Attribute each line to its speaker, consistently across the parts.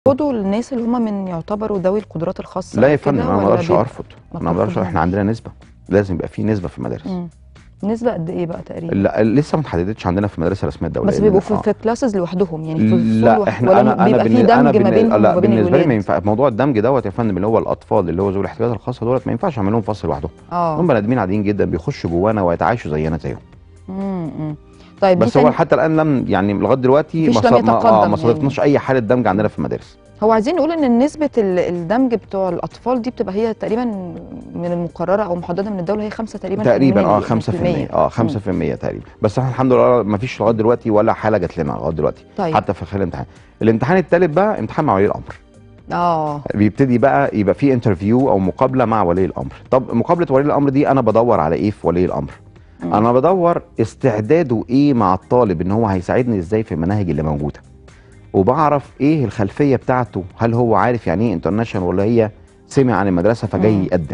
Speaker 1: خدوا الناس اللي هم من يعتبروا ذوي القدرات الخاصه
Speaker 2: لا
Speaker 1: أو
Speaker 2: يا فندم
Speaker 1: كده
Speaker 2: انا ما
Speaker 1: ولا
Speaker 2: اقدرش
Speaker 1: بيبقوا-
Speaker 2: ارفض
Speaker 1: ما
Speaker 2: انا ما اقدرش
Speaker 1: بترفضهمش؟
Speaker 2: احنا عندنا نسبه لازم يبقى في نسبه في المدارس
Speaker 1: مم. نسبه قد ايه بقى تقريبا
Speaker 2: لا لسه ما اتحددتش عندنا في المدارس الرسميه الدوليه
Speaker 1: بس بيبقوا
Speaker 2: لأن-
Speaker 1: في,
Speaker 2: آه.
Speaker 1: في كلاسز لوحدهم يعني في فصول
Speaker 2: لا
Speaker 1: وح-
Speaker 2: احنا
Speaker 1: ولا
Speaker 2: انا انا
Speaker 1: بيبقى في
Speaker 2: بالن-
Speaker 1: دمج
Speaker 2: انا
Speaker 1: ما
Speaker 2: بالن-
Speaker 1: بينهم
Speaker 2: لا
Speaker 1: وما بين
Speaker 2: بالنسبه لي ما
Speaker 1: الولاد
Speaker 2: ينفع موضوع الدمج دوت يا فندم اللي هو الاطفال اللي هو ذوي الاحتياجات الخاصه دولت ما ينفعش اعمل لهم فصل لوحدهم هم
Speaker 1: اه
Speaker 2: بني ادمين عاديين جدا بيخشوا جوانا ويتعايشوا زينا زيهم
Speaker 1: مم، مم. طيب دي
Speaker 2: بس هو
Speaker 1: تاني
Speaker 2: حتى الان لم يعني لغايه دلوقتي
Speaker 1: مفيش
Speaker 2: ما
Speaker 1: لم
Speaker 2: ص- ما- آه،
Speaker 1: يتقدم
Speaker 2: ما
Speaker 1: يعني.
Speaker 2: صادفناش اي حاله دمج عندنا في المدارس
Speaker 1: هو عايزين نقول ان نسبه ال- الدمج بتوع الاطفال دي بتبقى هي تقريبا من المقرره او محدده من الدوله هي 5 تقريبا
Speaker 2: تقريبا اه
Speaker 1: في
Speaker 2: 5%
Speaker 1: المية.
Speaker 2: اه 5% تقريبا بس احنا الحمد لله ما فيش لغايه دلوقتي ولا حاله جات لنا لغايه دلوقتي
Speaker 1: طيب
Speaker 2: حتى في خلال الامتحان الامتحان الثالث بقى امتحان مع ولي الامر
Speaker 1: اه
Speaker 2: بيبتدي بقى يبقى في انترفيو او مقابله مع ولي الامر طب مقابله ولي الامر دي انا بدور على ايه في ولي الامر
Speaker 1: مم.
Speaker 2: انا بدور استعداده ايه مع الطالب ان هو هيساعدني ازاي في المناهج اللي موجوده وبعرف ايه الخلفيه بتاعته هل هو عارف يعني ايه انترناشونال ولا هي سمع عن المدرسه فجاي
Speaker 1: مم.
Speaker 2: يقدم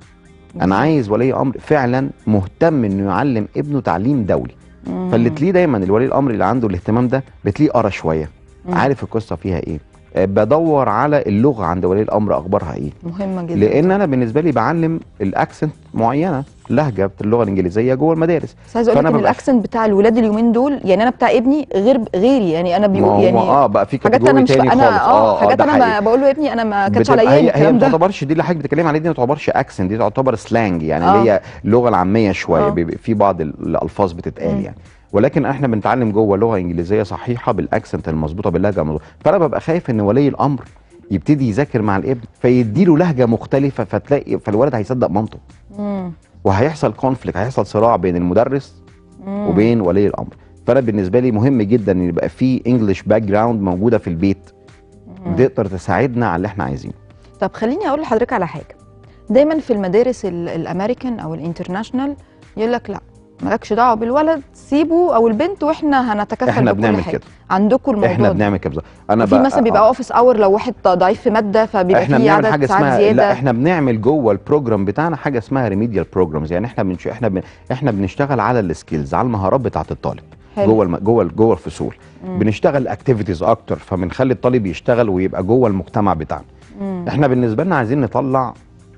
Speaker 2: انا عايز ولي امر فعلا مهتم انه يعلم ابنه تعليم دولي
Speaker 1: مم.
Speaker 2: فاللي تلاقيه دايما الولي الامر اللي عنده الاهتمام ده بتلاقيه قرا شويه
Speaker 1: مم.
Speaker 2: عارف القصه فيها ايه آه، بدور على اللغه عند ولي الامر اخبارها ايه
Speaker 1: مهمه جدا
Speaker 2: لان انا بالنسبه لي بعلم الاكسنت معينه لهجه بتاع اللغه الانجليزيه جوه المدارس
Speaker 1: بس عايز اقول لك
Speaker 2: فأنا
Speaker 1: ان
Speaker 2: ببقى-
Speaker 1: الاكسنت بتاع الولاد اليومين دول يعني انا بتاع ابني غير غيري يعني انا
Speaker 2: ما
Speaker 1: بيقول
Speaker 2: هو
Speaker 1: يعني
Speaker 2: اه بقى في
Speaker 1: حاجات انا
Speaker 2: كاتيجوري
Speaker 1: مش
Speaker 2: تاني
Speaker 1: انا
Speaker 2: خالص
Speaker 1: اه حاجات
Speaker 2: ده
Speaker 1: انا
Speaker 2: حقيقي.
Speaker 1: ما بقول له يا ابني انا ما كانش
Speaker 2: بتبقى
Speaker 1: على ايامي
Speaker 2: هي هي
Speaker 1: الكلام
Speaker 2: ما
Speaker 1: ده
Speaker 2: تعتبرش دي اللي حضرتك بتتكلم عليه دي ما تعتبرش اكسنت دي تعتبر سلانج يعني
Speaker 1: آه.
Speaker 2: اللي هي اللغه العاميه شويه
Speaker 1: آه.
Speaker 2: بيبقى في بعض ال- الالفاظ بتتقال
Speaker 1: مم.
Speaker 2: يعني ولكن احنا بنتعلم جوه لغه انجليزيه صحيحه بالاكسنت المظبوطه باللهجه المظبوطه فانا ببقى خايف ان ولي الامر يبتدي يذاكر مع الابن فيديله لهجه مختلفه فتلاقي فالولد هيصدق مامته
Speaker 1: مم.
Speaker 2: وهيحصل كونفليكت هيحصل صراع بين المدرس
Speaker 1: مم.
Speaker 2: وبين ولي الامر فانا بالنسبه لي مهم جدا ان يبقى في انجلش باك جراوند موجوده في البيت
Speaker 1: مم.
Speaker 2: تقدر تساعدنا على اللي احنا عايزينه
Speaker 1: طب خليني اقول لحضرتك على حاجه دايما في المدارس ال- الامريكان او الانترناشونال يقول لك لا مالكش دعوه بالولد سيبه او البنت واحنا هنتكفل
Speaker 2: احنا
Speaker 1: بكل
Speaker 2: بنعمل
Speaker 1: حاجه
Speaker 2: كده
Speaker 1: عندكم الموضوع
Speaker 2: احنا
Speaker 1: ده.
Speaker 2: بنعمل كده بالظبط. انا
Speaker 1: في
Speaker 2: بقى-
Speaker 1: مثلا بيبقى
Speaker 2: آه.
Speaker 1: اوفيس اور لو واحد ضعيف في ماده فبيبقى
Speaker 2: احنا
Speaker 1: في
Speaker 2: بنعمل
Speaker 1: عدد
Speaker 2: حاجه
Speaker 1: ساعات
Speaker 2: اسمها
Speaker 1: زياده
Speaker 2: لا احنا بنعمل جوه البروجرام بتاعنا حاجه اسمها ريميديال بروجرامز يعني احنا بنش... احنا بن... احنا بنشتغل على السكيلز على المهارات بتاعه الطالب
Speaker 1: حلو.
Speaker 2: جوه الم... جوه ال- جوه الفصول
Speaker 1: مم.
Speaker 2: بنشتغل اكتيفيتيز اكتر فبنخلي الطالب يشتغل ويبقى جوه المجتمع بتاعنا
Speaker 1: مم.
Speaker 2: احنا بالنسبه لنا عايزين نطلع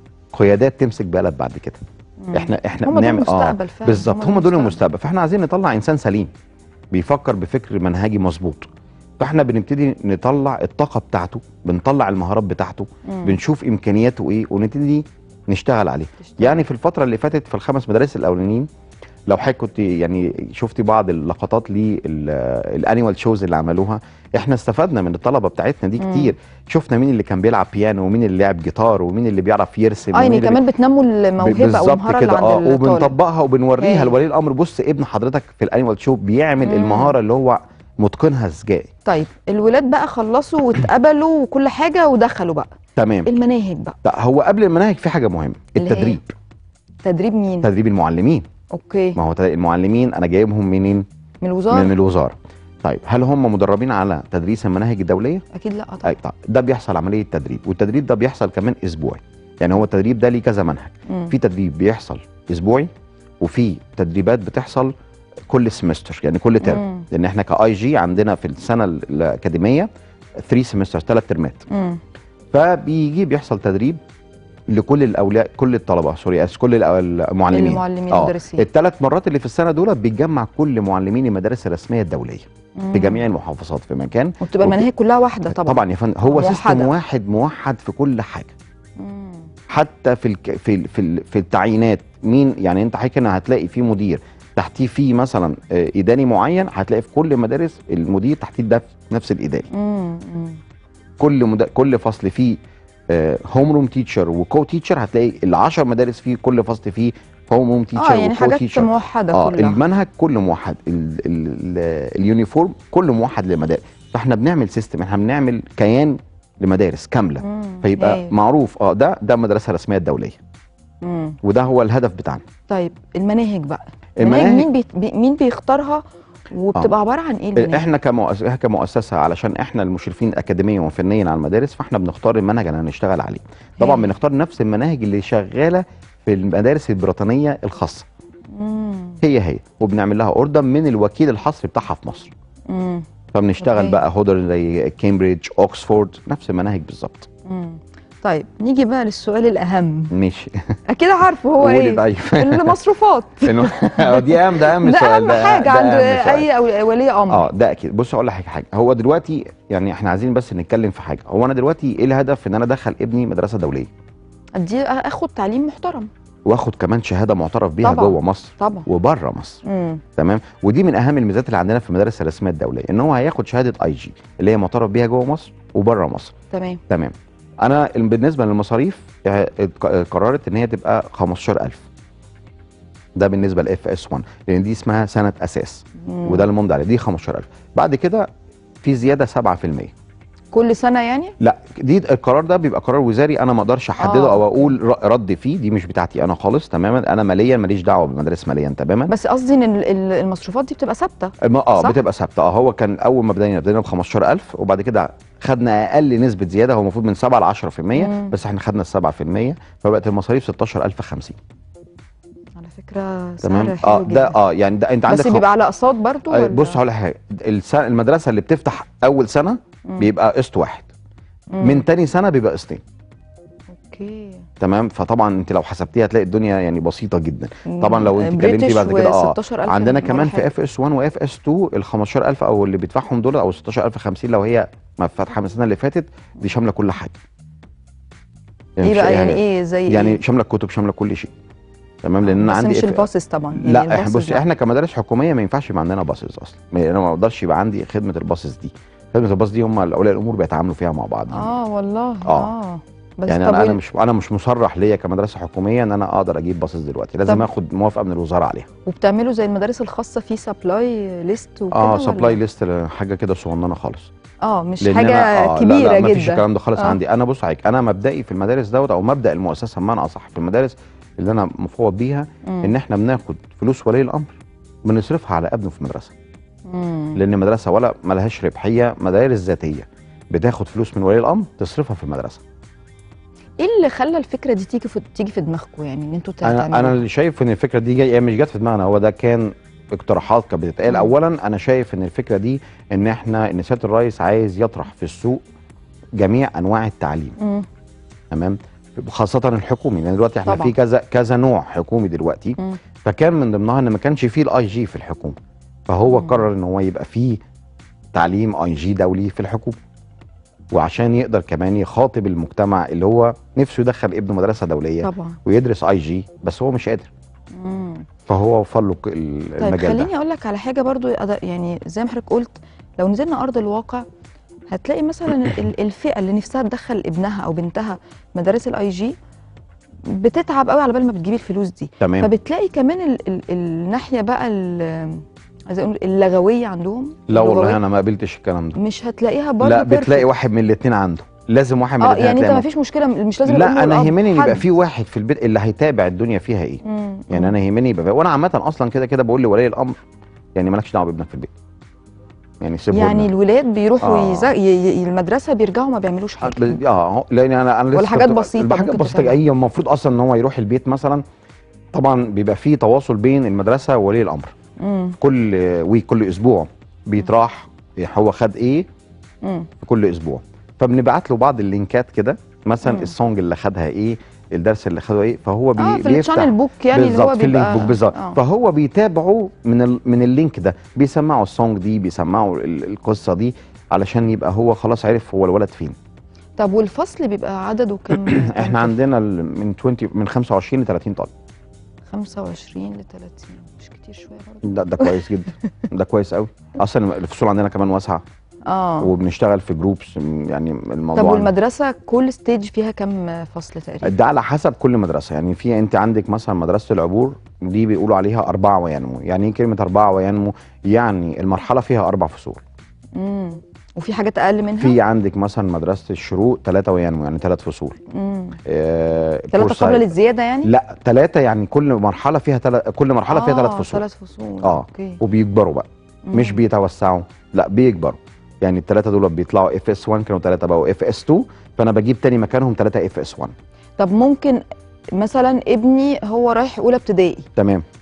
Speaker 2: قيادات تمسك بلد بعد كده
Speaker 1: مم.
Speaker 2: احنا احنا
Speaker 1: هم دول
Speaker 2: بنعمل
Speaker 1: المستقبل فعلا،
Speaker 2: بالظبط هم دول المستقبل فاحنا عايزين نطلع انسان سليم بيفكر بفكر منهجي مظبوط فاحنا بنبتدي نطلع الطاقه بتاعته بنطلع المهارات بتاعته
Speaker 1: مم.
Speaker 2: بنشوف امكانياته ايه ونبتدي نشتغل عليه
Speaker 1: تشتغل.
Speaker 2: يعني في الفتره اللي فاتت في الخمس مدارس الاولانيين لو حضرتك كنت يعني شفتي بعض اللقطات للانيوال شوز اللي عملوها احنا استفدنا من الطلبه بتاعتنا دي
Speaker 1: مم.
Speaker 2: كتير شفنا مين اللي كان بيلعب بيانو ومين اللي لعب جيتار ومين اللي بيعرف يرسم
Speaker 1: اه يعني
Speaker 2: ومين اللي
Speaker 1: كمان بتنموا الموهبه او
Speaker 2: بالظبط
Speaker 1: المهاره اللي
Speaker 2: كده
Speaker 1: عند
Speaker 2: اه
Speaker 1: الطالب
Speaker 2: وبنطبقها وبنوريها
Speaker 1: هايل.
Speaker 2: لولي الامر بص ابن حضرتك في الانيوال شو بيعمل
Speaker 1: مم.
Speaker 2: المهاره اللي هو متقنها ازاي
Speaker 1: طيب الولاد بقى خلصوا واتقبلوا وكل حاجه ودخلوا بقى
Speaker 2: تمام
Speaker 1: المناهج بقى
Speaker 2: لا هو قبل المناهج في حاجه مهمه
Speaker 1: اللي هي؟
Speaker 2: التدريب
Speaker 1: تدريب مين
Speaker 2: تدريب المعلمين
Speaker 1: اوكي
Speaker 2: ما هو تد- المعلمين انا جايبهم منين
Speaker 1: من الوزاره
Speaker 2: من الوزاره طيب هل هم مدربين على تدريس المناهج الدوليه
Speaker 1: اكيد لا طبعا
Speaker 2: اي طيب ده بيحصل عمليه تدريب والتدريب ده بيحصل كمان اسبوعي يعني هو التدريب ده ليه كذا منهج
Speaker 1: مم.
Speaker 2: في تدريب بيحصل اسبوعي وفي تدريبات بتحصل كل سمستر يعني كل ترم
Speaker 1: مم.
Speaker 2: لان احنا كاي جي عندنا في السنه ال- الاكاديميه 3 سمستر ثلاث ترمات
Speaker 1: مم.
Speaker 2: فبيجي بيحصل تدريب لكل الاولياء كل الطلبه سوري آسف، كل الأ- المعلمين
Speaker 1: المعلمين
Speaker 2: اه
Speaker 1: المدرسين
Speaker 2: الثلاث مرات اللي في السنه دول بيتجمع كل معلمين المدارس الرسميه الدوليه
Speaker 1: مم.
Speaker 2: في جميع المحافظات في مكان
Speaker 1: وبتبقى
Speaker 2: وب-
Speaker 1: المناهج كلها واحده طبعا
Speaker 2: طبعا يا فندم هو
Speaker 1: موحدة.
Speaker 2: سيستم واحد موحد في كل حاجه
Speaker 1: مم.
Speaker 2: حتى في الك... في ال... في, ال... في التعيينات مين يعني انت حضرتك هنا هتلاقي في مدير تحتيه في مثلا آه، اداري معين هتلاقي في كل مدارس المدير تحتيه ده نفس الاداري
Speaker 1: مم. مم.
Speaker 2: كل مد... كل فصل فيه هوم روم تيتشر وكو تيتشر هتلاقي ال 10 مدارس فيه كل فصل فيه هوم روم تيتشر
Speaker 1: اه يعني
Speaker 2: وكو
Speaker 1: حاجات
Speaker 2: تيتشر
Speaker 1: موحده
Speaker 2: اه
Speaker 1: كلها
Speaker 2: المنهج كله موحد ال... ال... ال... اليونيفورم كله موحد للمدارس فاحنا بنعمل سيستم احنا بنعمل كيان لمدارس كامله
Speaker 1: مم.
Speaker 2: فيبقى
Speaker 1: هايل.
Speaker 2: معروف اه ده ده المدرسه الرسميه الدوليه
Speaker 1: مم.
Speaker 2: وده هو الهدف بتاعنا
Speaker 1: طيب المناهج بقى المناهج
Speaker 2: المناهج
Speaker 1: مين بي... بي- مين بيختارها وبتبقى عباره عن ايه المناهج
Speaker 2: احنا كمؤسسه كمؤسسه علشان احنا المشرفين اكاديميا وفنيا على المدارس فاحنا بنختار المنهج اللي هنشتغل عليه طبعا
Speaker 1: هايل.
Speaker 2: بنختار نفس المناهج اللي شغاله في المدارس البريطانيه الخاصه
Speaker 1: مم.
Speaker 2: هي هي وبنعمل لها اوردر من الوكيل الحصري بتاعها في مصر
Speaker 1: مم.
Speaker 2: فبنشتغل
Speaker 1: أوكي.
Speaker 2: بقى هودر زي كامبريدج اوكسفورد نفس المناهج بالظبط
Speaker 1: مم. طيب نيجي بقى للسؤال الاهم
Speaker 2: ماشي
Speaker 1: اكيد عارفه هو
Speaker 2: قولي
Speaker 1: ايه
Speaker 2: طيب
Speaker 1: المصروفات
Speaker 2: إنه- دي اهم ده اهم
Speaker 1: ده
Speaker 2: سؤال
Speaker 1: اهم حاجه
Speaker 2: ده
Speaker 1: عند
Speaker 2: أهم سؤال.
Speaker 1: اي أو- ولي امر
Speaker 2: اه ده اكيد بص اقول لك حاجه هو دلوقتي يعني احنا عايزين بس نتكلم في حاجه هو انا دلوقتي ايه الهدف ان انا ادخل ابني مدرسه دوليه
Speaker 1: دي اخد تعليم محترم
Speaker 2: واخد كمان شهاده معترف بيها
Speaker 1: طبعاً.
Speaker 2: جوه مصر
Speaker 1: طبعا
Speaker 2: وبره مصر
Speaker 1: مم.
Speaker 2: تمام ودي من اهم الميزات اللي عندنا في المدارس الرسميه الدوليه ان هو هياخد شهاده اي جي اللي هي معترف بيها جوه مصر وبره مصر
Speaker 1: تمام
Speaker 2: تمام انا بالنسبه للمصاريف اه، اتق- قررت ان هي تبقى 15000 ده بالنسبه لاف اس 1 لان دي اسمها سنه اساس
Speaker 1: مم.
Speaker 2: وده اللي ممضي عليه دي 15000 بعد كده في زياده 7%
Speaker 1: كل سنه يعني
Speaker 2: لا دي القرار ده بيبقى قرار وزاري انا ما اقدرش احدده
Speaker 1: آه،
Speaker 2: او
Speaker 1: أوكي.
Speaker 2: اقول ر- رد فيه دي مش بتاعتي انا خالص تماما انا ماليا ماليش دعوه بالمدارس ماليا تماما
Speaker 1: بس قصدي ان ال- ال- المصروفات دي بتبقى ثابته
Speaker 2: ما- اه
Speaker 1: صح؟
Speaker 2: بتبقى ثابته اه هو كان اول ما بدأنا بدأنا ب 15000 وبعد كده خدنا اقل نسبه زياده هو المفروض من 7 ل 10%
Speaker 1: مم.
Speaker 2: بس احنا خدنا ال 7% فبقت المصاريف 16050
Speaker 1: على فكره
Speaker 2: تمام
Speaker 1: سعر حلو
Speaker 2: اه
Speaker 1: جدا
Speaker 2: ده اه يعني ده انت عندك
Speaker 1: بس
Speaker 2: خم-
Speaker 1: بيبقى على اقساط برضو
Speaker 2: آه،
Speaker 1: ولا؟
Speaker 2: بص هقول لك حاجه السنة المدرسه اللي بتفتح اول سنه
Speaker 1: مم.
Speaker 2: بيبقى قسط واحد
Speaker 1: مم.
Speaker 2: من تاني سنه بيبقى قسطين
Speaker 1: اوكي
Speaker 2: تمام فطبعا انت لو حسبتيها هتلاقي الدنيا يعني بسيطه جدا طبعا لو انت
Speaker 1: بريتش
Speaker 2: اتكلمتي بعد كده اه
Speaker 1: 16,000
Speaker 2: عندنا
Speaker 1: مرة
Speaker 2: كمان في
Speaker 1: حاجة.
Speaker 2: اف اس 1 واف اس 2 ال 15000 او اللي بيدفعهم دول او 16050 لو هي ما فاتحه من السنه اللي فاتت دي شامله كل حاجه
Speaker 1: ايه
Speaker 2: مش-
Speaker 1: بقى يعني ايه زي
Speaker 2: يعني
Speaker 1: إيه؟
Speaker 2: شامله الكتب شامله كل شيء تمام لان انا
Speaker 1: بس
Speaker 2: عندي
Speaker 1: مش
Speaker 2: F-
Speaker 1: الباصص طبعا يعني
Speaker 2: لا احنا
Speaker 1: الباصص
Speaker 2: بص
Speaker 1: لا.
Speaker 2: احنا كمدارس حكوميه ما ينفعش يبقى عندنا باصص اصلا ما- انا ما اقدرش يبقى عندي خدمه الباصص دي خدمه الباص دي هم اولياء الامور بيتعاملوا فيها مع بعض
Speaker 1: اه والله
Speaker 2: آه.
Speaker 1: اه بس
Speaker 2: يعني
Speaker 1: طب
Speaker 2: انا انا
Speaker 1: وال-
Speaker 2: مش انا مش مصرح ليا كمدرسه حكوميه ان انا اقدر اجيب باصص دلوقتي لازم
Speaker 1: طب-
Speaker 2: اخد موافقه من الوزاره عليها
Speaker 1: وبتعملوا زي المدارس الخاصه في سبلاي ليست وكده
Speaker 2: اه
Speaker 1: ولا؟
Speaker 2: سبلاي ليست حاجه كده صغننه خالص
Speaker 1: اه مش
Speaker 2: لأن
Speaker 1: حاجه
Speaker 2: أنا آه
Speaker 1: كبيره
Speaker 2: لا لا مفيش
Speaker 1: جدا
Speaker 2: الكلام ده خالص
Speaker 1: آه.
Speaker 2: آه. عندي انا بص عليك انا مبدئي في المدارس دوت او مبدا المؤسسه بمعنى اصح في المدارس اللي انا مفوض بيها
Speaker 1: مم.
Speaker 2: ان احنا بناخد فلوس ولي الامر بنصرفها على ابنه في المدرسه
Speaker 1: مم.
Speaker 2: لان المدرسه ولا ملهاش ربحيه مدارس ذاتيه بتاخد فلوس من ولي الامر تصرفها في المدرسه
Speaker 1: ايه اللي خلى الفكره دي تيجي في تيجي في دماغكم يعني ان انتوا
Speaker 2: انا
Speaker 1: تعملوا
Speaker 2: انا اللي شايف ان الفكره دي جايه مش جت في دماغنا هو ده كان اقتراحات كانت بتتقال
Speaker 1: مم.
Speaker 2: اولا انا شايف ان الفكره دي ان احنا ان سياده الرئيس عايز يطرح في السوق جميع انواع التعليم
Speaker 1: مم.
Speaker 2: تمام خاصه الحكومي لان دلوقتي احنا
Speaker 1: طبعا.
Speaker 2: في كذا كذا نوع حكومي دلوقتي
Speaker 1: مم.
Speaker 2: فكان من ضمنها ان ما كانش فيه الاي جي في الحكومه فهو
Speaker 1: مم.
Speaker 2: قرر ان هو يبقى فيه تعليم اي جي دولي في الحكومه وعشان يقدر كمان يخاطب المجتمع اللي هو نفسه يدخل ابنه مدرسه دوليه
Speaker 1: طبعا
Speaker 2: ويدرس اي جي بس هو مش قادر
Speaker 1: مم.
Speaker 2: فهو وفر له ك- ال-
Speaker 1: طيب
Speaker 2: المجال
Speaker 1: خليني
Speaker 2: ده
Speaker 1: اقول لك على حاجه برضو أد- يعني زي ما حضرتك قلت لو نزلنا ارض الواقع هتلاقي مثلا ال- الفئه اللي نفسها تدخل ابنها او بنتها مدارس الاي جي بتتعب قوي على بال ما بتجيب الفلوس دي
Speaker 2: تمام
Speaker 1: فبتلاقي كمان ال ال الناحيه بقى ال- عايزه اقول اللغويه عندهم
Speaker 2: لا والله
Speaker 1: اللغوية
Speaker 2: انا ما قابلتش الكلام ده
Speaker 1: مش هتلاقيها برضه
Speaker 2: لا بتلاقي
Speaker 1: perfect.
Speaker 2: واحد من الاثنين عنده لازم واحد من
Speaker 1: اه
Speaker 2: الاثنين
Speaker 1: يعني انت
Speaker 2: هتلاقي
Speaker 1: ما فيش مشكله مش لازم الأم
Speaker 2: لا انا
Speaker 1: والأب،
Speaker 2: يهمني ان يبقى
Speaker 1: حد.
Speaker 2: في واحد في البيت اللي هيتابع الدنيا فيها ايه
Speaker 1: مم.
Speaker 2: يعني انا يهمني يبقى وانا عامه اصلا كده كده بقول لولي الامر يعني مالكش دعوه بابنك في البيت يعني سيبه
Speaker 1: يعني
Speaker 2: لنا.
Speaker 1: الولاد بيروحوا
Speaker 2: آه.
Speaker 1: يزا... ي... ي... المدرسه بيرجعوا ما بيعملوش حاجه
Speaker 2: ب- اه لان انا انا لسه
Speaker 1: ولا حاجات
Speaker 2: كنت-
Speaker 1: بسيطة
Speaker 2: حاجات
Speaker 1: ممكن
Speaker 2: بسيطه
Speaker 1: تتعمل.
Speaker 2: هي المفروض اصلا ان هو يروح البيت مثلا طبعا بيبقى في تواصل بين المدرسه وولي الامر
Speaker 1: مم.
Speaker 2: كل ويك كل اسبوع بيطرح هو خد ايه
Speaker 1: مم.
Speaker 2: في كل اسبوع فبنبعت له بعض اللينكات كده مثلا
Speaker 1: مم.
Speaker 2: السونج اللي خدها ايه الدرس اللي خده ايه فهو بي
Speaker 1: اه في
Speaker 2: بيفتح
Speaker 1: الشانل بوك يعني اللي هو
Speaker 2: بالظبط في اللينك
Speaker 1: بيبقى
Speaker 2: بوك بالظبط
Speaker 1: آه.
Speaker 2: فهو بيتابعه من ال... من اللينك ده بيسمعوا السونج دي بيسمعوا ال- القصه دي علشان يبقى هو خلاص عرف هو الولد فين
Speaker 1: طب والفصل بيبقى عدده كام
Speaker 2: احنا عندنا ال- من 20 من 25 ل 30 طالب
Speaker 1: 25 ل 30 مش كتير شويه برضه
Speaker 2: ده ده كويس جدا ده كويس قوي اصلا الفصول عندنا كمان واسعه
Speaker 1: اه
Speaker 2: وبنشتغل في جروبس يعني
Speaker 1: طب
Speaker 2: الموضوع
Speaker 1: والمدرسه كل ستيج فيها كام فصل تقريبا
Speaker 2: ده على حسب كل مدرسه يعني في انت عندك مثلا مدرسه العبور دي بيقولوا عليها أربعة وينمو يعني ايه كلمه أربعة وينمو يعني المرحله فيها اربع فصول
Speaker 1: امم وفي حاجات اقل منها
Speaker 2: في عندك مثلا مدرسه الشروق ثلاثة وينمو يعني ثلاث فصول
Speaker 1: امم
Speaker 2: آه
Speaker 1: ثلاثه
Speaker 2: بورسعيد.
Speaker 1: قبل للزياده يعني
Speaker 2: لا ثلاثة يعني كل مرحلة فيها تل... كل مرحلة فيها ثلاث فصول
Speaker 1: ثلاث فصول
Speaker 2: اه
Speaker 1: اوكي
Speaker 2: وبيكبروا بقى مش
Speaker 1: مم.
Speaker 2: بيتوسعوا لا بيكبروا يعني الثلاثة دول بيطلعوا اف اس 1 كانوا ثلاثة بقوا اف اس 2 فانا بجيب تاني مكانهم ثلاثة اف اس 1
Speaker 1: طب ممكن مثلا ابني هو رايح اولى ابتدائي
Speaker 2: تمام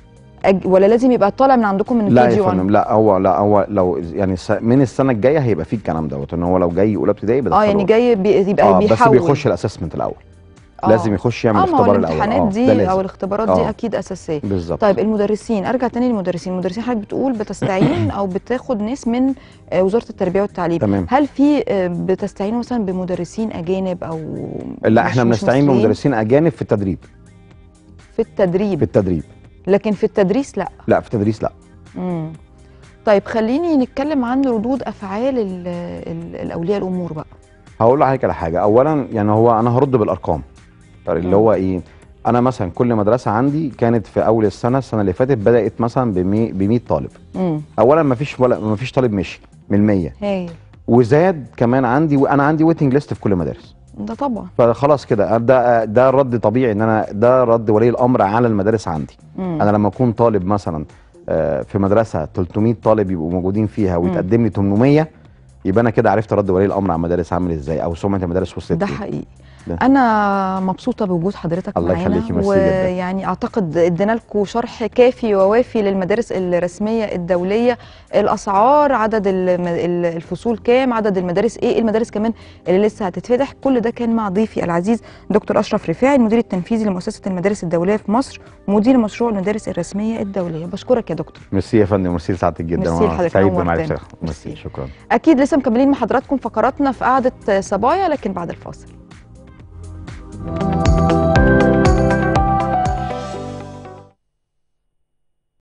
Speaker 1: أج... ولا لازم يبقى طالع من عندكم من
Speaker 2: لا
Speaker 1: الكي جي
Speaker 2: يا
Speaker 1: 1
Speaker 2: فندم لا هو لا هو لو يعني س- من السنه الجايه هيبقى فيه الكلام دوت ان هو لو جاي اولى ابتدائي
Speaker 1: اه
Speaker 2: بدخله
Speaker 1: يعني جاي بي... يبقى
Speaker 2: اه بس
Speaker 1: بيحول
Speaker 2: بيخش الاسسمنت الاول
Speaker 1: آه.
Speaker 2: لازم يخش يعمل
Speaker 1: اه ما هو
Speaker 2: الاختبار الاول
Speaker 1: الامتحانات
Speaker 2: اه
Speaker 1: دي
Speaker 2: ده لازم
Speaker 1: او الاختبارات دي
Speaker 2: آه.
Speaker 1: اكيد اساسيه
Speaker 2: بالظبط
Speaker 1: طيب المدرسين ارجع تاني للمدرسين المدرسين حضرتك بتقول بتستعين او بتاخد ناس من آه، وزاره التربيه والتعليم
Speaker 2: تمام
Speaker 1: هل في آه، بتستعينوا مثلا بمدرسين اجانب او
Speaker 2: لا
Speaker 1: مش-
Speaker 2: احنا
Speaker 1: مش
Speaker 2: بنستعين
Speaker 1: مصريين
Speaker 2: بمدرسين اجانب في التدريب
Speaker 1: في التدريب
Speaker 2: في التدريب
Speaker 1: لكن في التدريس لا
Speaker 2: لا في التدريس لا
Speaker 1: مم. طيب خليني نتكلم عن ردود افعال ال- ال- الاولياء الامور بقى
Speaker 2: هقول لحضرتك على حاجه اولا يعني هو انا هرد بالارقام اللي
Speaker 1: مم.
Speaker 2: هو ايه انا مثلا كل مدرسه عندي كانت في اول السنه السنه اللي فاتت بدات مثلا ب 100 طالب
Speaker 1: امم
Speaker 2: اولا ما فيش ولا ما فيش طالب مشي من 100
Speaker 1: هايل
Speaker 2: وزاد كمان عندي وانا عندي ويتنج ليست في كل المدارس
Speaker 1: ده طبعا
Speaker 2: فخلاص كده ده ده رد طبيعي ان انا ده رد ولي الامر على المدارس عندي
Speaker 1: مم.
Speaker 2: انا لما اكون طالب مثلا آه، في مدرسه 300 طالب يبقوا موجودين فيها
Speaker 1: مم.
Speaker 2: ويتقدم لي 800 يبقى انا كده عرفت رد ولي الامر على المدارس عامل ازاي او سمعه المدارس وصلت
Speaker 1: ده
Speaker 2: فين.
Speaker 1: حقيقي
Speaker 2: ده.
Speaker 1: انا مبسوطه بوجود حضرتك
Speaker 2: الله
Speaker 1: معانا
Speaker 2: يخليكي، ميرسي جدا.
Speaker 1: ويعني اعتقد ادينا لكم شرح كافي ووافي للمدارس الرسميه الدوليه الاسعار عدد الم- ال- الفصول كام عدد المدارس ايه المدارس كمان اللي لسه هتتفتح كل ده كان مع ضيفي العزيز دكتور اشرف رفاعي المدير التنفيذي لمؤسسه المدارس الدوليه في مصر ومدير مشروع المدارس الرسميه الدوليه بشكرك يا دكتور
Speaker 2: ميرسي يا فندم ميرسي لسعادتك جدا
Speaker 1: ميرسي
Speaker 2: وأنا
Speaker 1: لحضرتك،
Speaker 2: سعيد
Speaker 1: نورتنا.
Speaker 2: بمعرفتك
Speaker 1: ميرسي.
Speaker 2: ميرسي شكرا
Speaker 1: اكيد لسه مكملين مع حضراتكم فقراتنا في قعده صبايا لكن بعد الفاصل